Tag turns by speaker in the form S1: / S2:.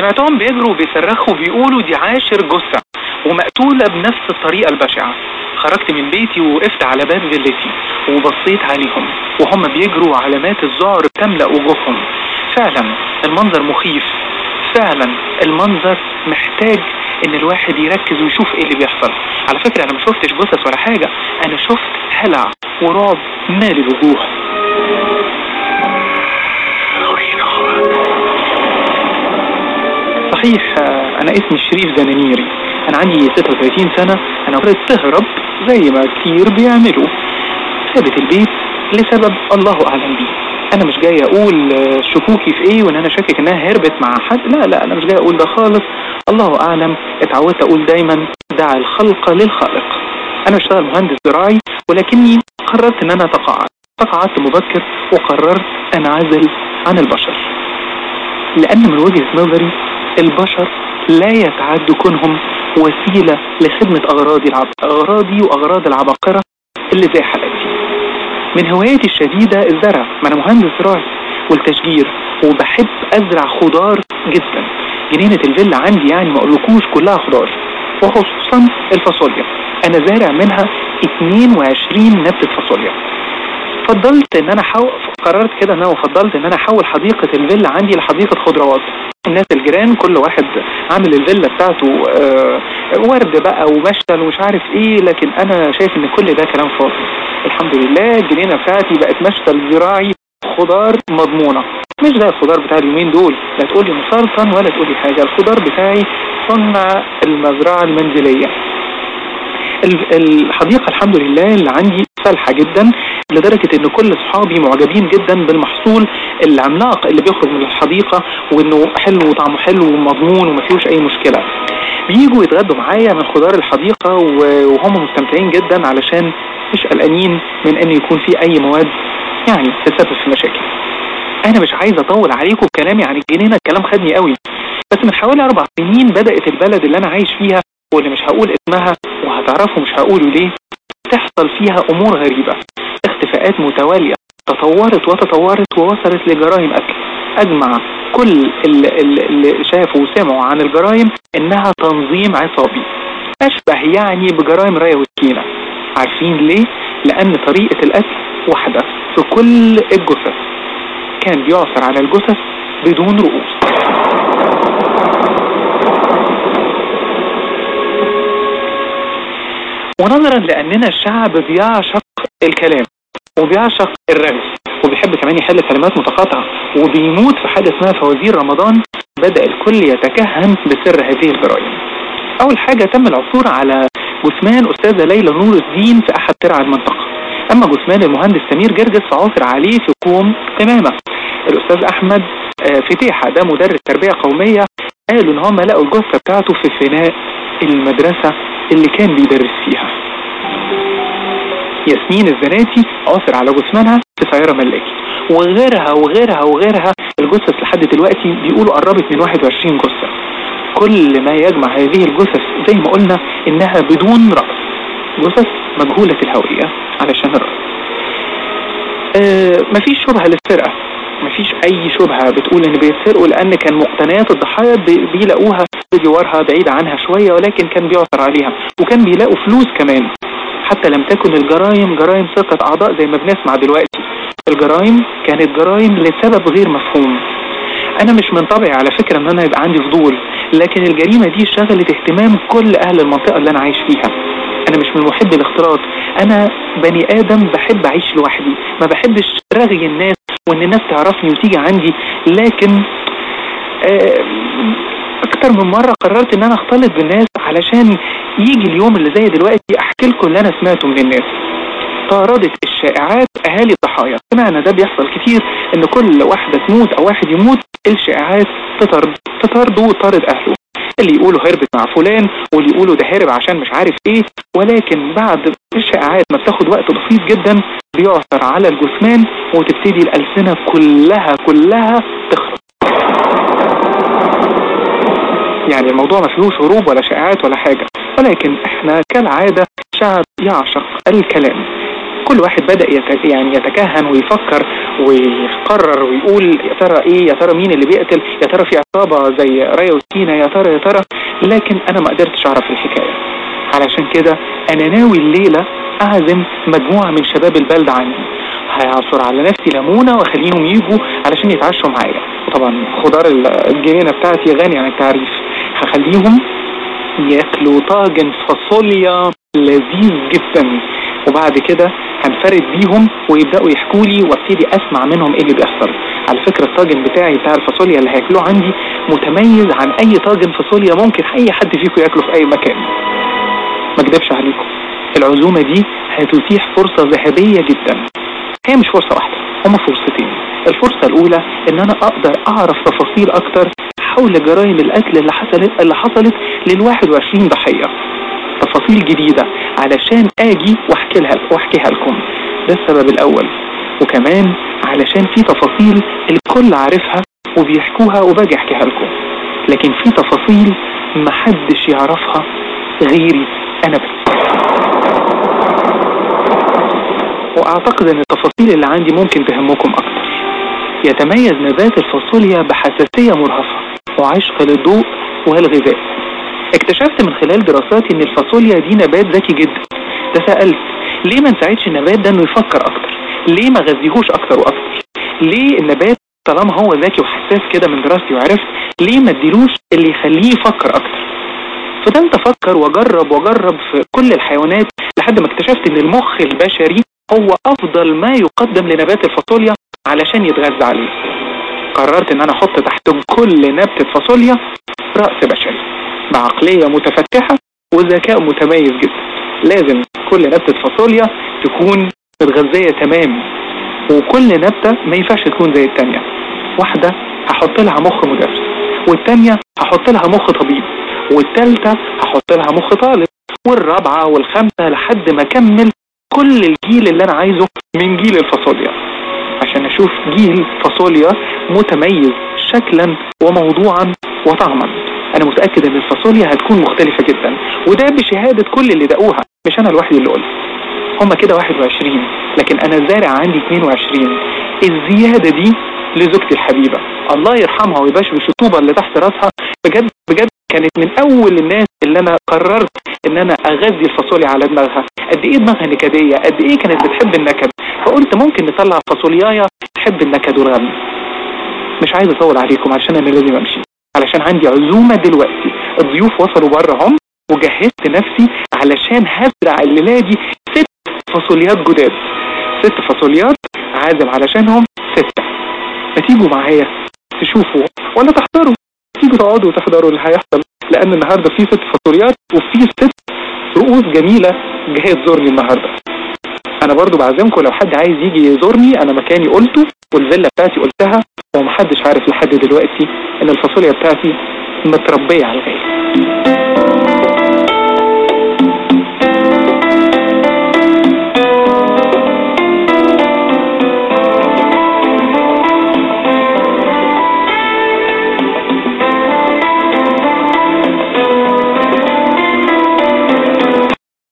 S1: سمعتهم بيجروا وبيصرخوا وبيقولوا دي عاشر جثة ومقتولة بنفس الطريقة البشعة خرجت من بيتي ووقفت على باب فيلتي وبصيت عليهم وهم بيجروا وعلامات الذعر بتملأ وجوههم فعلا المنظر مخيف فعلا المنظر محتاج ان الواحد يركز ويشوف ايه اللي بيحصل على فكرة انا ما شفتش جثث ولا حاجة انا شفت هلع ورعب مال الوجوه صحيح انا اسمي الشريف زنانيري انا عندي 36 سنة انا قررت تهرب زي ما كتير بيعملوا سابت البيت لسبب الله اعلم بيه انا مش جاي اقول شكوكي في ايه وان انا شاكك انها هربت مع حد لا لا انا مش جاي اقول ده خالص الله اعلم اتعودت اقول دايما دع الخلق للخالق انا بشتغل مهندس زراعي ولكني قررت ان انا اتقاعد تقاعدت مبكر وقررت انعزل عن البشر لان من وجهة نظري البشر لا يتعد كونهم وسيلة لخدمة أغراضي العب... أغراضي وأغراض العباقرة اللي زي حالتي من هواياتي الشديدة الزرع ما أنا مهندس زراعي والتشجير وبحب أزرع خضار جدا جنينة الفيلا عندي يعني ما أقولكوش كلها خضار وخصوصا الفاصوليا أنا زارع منها 22 نبتة فاصوليا فضلت ان انا حاول قررت كده ان انا فضلت ان انا احول حديقة الفيلا عندي لحديقة خضروات الناس الجيران كل واحد عامل الفيلا بتاعته آه ورد بقى ومشتل ومش عارف ايه لكن انا شايف ان كل ده كلام فاضي الحمد لله الجنينة بتاعتي بقت مشتل زراعي خضار مضمونة مش ده الخضار بتاع اليومين دول لا تقولي مسرطن ولا تقولي حاجة الخضار بتاعي صنع المزرعة المنزلية الحديقة الحمد لله اللي عندي صالحة جدا لدرجة ان كل اصحابي معجبين جدا بالمحصول العملاق اللي بيخرج من الحديقة وانه حلو وطعمه حلو ومضمون وما فيهوش اي مشكلة بيجوا يتغدوا معايا من خضار الحديقة وهم مستمتعين جدا علشان مش قلقانين من ان يكون في اي مواد يعني تسبب في مشاكل انا مش عايز اطول عليكم بكلامي عن الجنينة الكلام خدني قوي بس من حوالي اربع سنين بدأت البلد اللي انا عايش فيها واللي مش هقول اسمها وهتعرفوا مش هقوله ليه تحصل فيها امور غريبة اختفاءات متوالية تطورت وتطورت ووصلت لجرائم قتل اجمع كل اللي, اللي شافوا وسمعوا عن الجرائم انها تنظيم عصابي اشبه يعني بجرائم راية وسكينة عارفين ليه؟ لان طريقة القتل واحدة في كل الجثث كان بيعثر على الجثث بدون رؤوس ونظرا لأننا شعب بيعشق الكلام وبيعشق الرغي وبيحب كمان يحل كلمات متقاطعة وبيموت في حاجة اسمها فوازير رمضان بدأ الكل يتكهن بسر هذه الجرائم أول حاجة تم العثور على جثمان أستاذة ليلى نور الدين في أحد ترع المنطقة أما جثمان المهندس سمير جرجس فعثر عليه في كوم قمامة الأستاذ أحمد فتيحة ده مدرس تربية قومية قالوا إن هم لقوا الجثة بتاعته في فناء المدرسة اللي كان بيدرس فيها ياسمين الزناتي عثر على جثمانها في سيارة ملاكي وغيرها وغيرها وغيرها الجثث لحد دلوقتي بيقولوا قربت من 21 جثة كل ما يجمع هذه الجثث زي ما قلنا انها بدون رأس جثث مجهولة الهوية علشان الرأس آه مفيش شبهة للسرقة مفيش اي شبهة بتقول ان بيسرقوا لان كان مقتنيات الضحايا بيلاقوها بجوارها بعيدة عنها شوية ولكن كان بيعثر عليها وكان بيلاقوا فلوس كمان حتى لم تكن الجرائم جرائم سرقة اعضاء زي ما بنسمع دلوقتي الجرائم كانت جرائم لسبب غير مفهوم انا مش من طبعي على فكرة ان انا يبقى عندي فضول لكن الجريمة دي شغلت اهتمام كل اهل المنطقة اللي انا عايش فيها انا مش من محب الاختلاط انا بني ادم بحب اعيش لوحدي ما بحبش رغي الناس وان الناس تعرفني وتيجي عندي لكن اكتر من مرة قررت ان انا اختلط بالناس علشان يجي اليوم اللي زي دلوقتي احكي لكم اللي انا سمعته من الناس طاردت الشائعات اهالي الضحايا سمعنا ده بيحصل كتير ان كل واحدة تموت او واحد يموت الشائعات تطرد تطرده وتطرد اهله اللي يقولوا هربت مع فلان واللي يقولوا ده هرب عشان مش عارف ايه ولكن بعد الشائعات ما بتاخد وقت بسيط جدا بيعثر على الجثمان وتبتدي الألسنة كلها كلها تخرج يعني الموضوع ما فيهوش هروب ولا شائعات ولا حاجة ولكن احنا كالعادة شعب يعشق الكلام كل واحد بدأ يعني يتكهن ويفكر ويقرر ويقول يا ترى ايه يا ترى مين اللي بيقتل يا ترى في عصابة زي رايا وسكينة يا ترى يا ترى لكن انا ما قدرتش اعرف الحكاية علشان كده انا ناوي الليلة اعزم مجموعة من شباب البلد عندي هيعصر على نفسي ليمونة واخليهم يجوا علشان يتعشوا معايا وطبعا خضار الجنينة بتاعتي غني عن التعريف هخليهم ياكلوا طاجن فاصوليا لذيذ جدا وبعد كده هنفرد بيهم ويبداوا يحكوا لي وابتدي اسمع منهم ايه اللي بيحصل على فكره الطاجن بتاعي بتاع الفاصوليا اللي هياكلوه عندي متميز عن اي طاجن فاصوليا ممكن اي حد فيكم ياكله في اي مكان ما اكدبش عليكم العزومه دي هتتيح فرصه ذهبيه جدا هي مش فرصه واحده هما فرصتين الفرصه الاولى ان انا اقدر اعرف تفاصيل اكتر حول جرائم القتل اللي حصلت اللي حصلت لل 21 ضحيه تفاصيل جديده علشان اجي واحكي لها واحكيها لكم ده السبب الاول وكمان علشان في تفاصيل الكل عارفها وبيحكوها وباجي احكيها لكم لكن في تفاصيل محدش يعرفها غيري انا بس واعتقد ان التفاصيل اللي عندي ممكن تهمكم اكتر يتميز نبات الفاصوليا بحساسية مرهفة وعشق للضوء والغذاء اكتشفت من خلال دراساتي ان الفاصوليا دي نبات ذكي جدا تساءلت ليه ما نساعدش النبات ده انه يفكر اكتر ليه ما غذيهوش اكتر واكتر ليه النبات طالما هو ذكي وحساس كده من دراستي وعرفت ليه ما اديلوش اللي يخليه يفكر اكتر فضلت افكر واجرب واجرب في كل الحيوانات لحد ما اكتشفت ان المخ البشري هو افضل ما يقدم لنبات الفاصوليا علشان يتغذى عليه قررت ان انا احط تحت كل نبتة فاصوليا رأس بشري بعقلية متفتحة وذكاء متميز جدا لازم كل نبتة فاصوليا تكون متغذية تمام وكل نبتة ما ينفعش تكون زي التانية واحدة هحط لها مخ مدرس والتانية هحط لها مخ طبيب والتالتة هحط لها مخ طالب والرابعة والخامسة لحد ما اكمل كل الجيل اللي انا عايزه من جيل الفاصوليا عشان اشوف جيل فاصوليا متميز شكلا وموضوعا وطعما انا متأكد ان الفاصوليا هتكون مختلفة جدا وده بشهادة كل اللي دقوها مش انا لوحدي اللي قلت هما كده 21 لكن انا زارع عندي 22 الزيادة دي لزوجتي الحبيبة الله يرحمها ويبشبش الطوبة اللي تحت راسها بجد بجد كانت من اول الناس اللي انا قررت ان انا اغذي الفاصوليا على دماغها قد ايه دماغها نكدية قد ايه كانت بتحب النكد فقلت ممكن نطلع فاصوليايا تحب النكد والغم مش عايز اطول عليكم عشان انا لازم امشي علشان عندي عزومة دلوقتي الضيوف وصلوا بره هم وجهزت نفسي علشان هزرع الليلة دي ست فاصوليات جداد ست فاصوليات عازم علشانهم ستة ما تيجوا معايا تشوفوا ولا تحضروا تيجوا تقعدوا وتحضروا اللي هيحصل لان النهارده في ست فاصوليات وفي ست رؤوس جميلة جاية تزورني النهارده انا برضو بعزمكم لو حد عايز يجي يزورني انا مكاني قلته والفيلا بتاعتي قلتها ومحدش عارف لحد دلوقتي ان الفاصوليا بتاعتي متربية على الغاية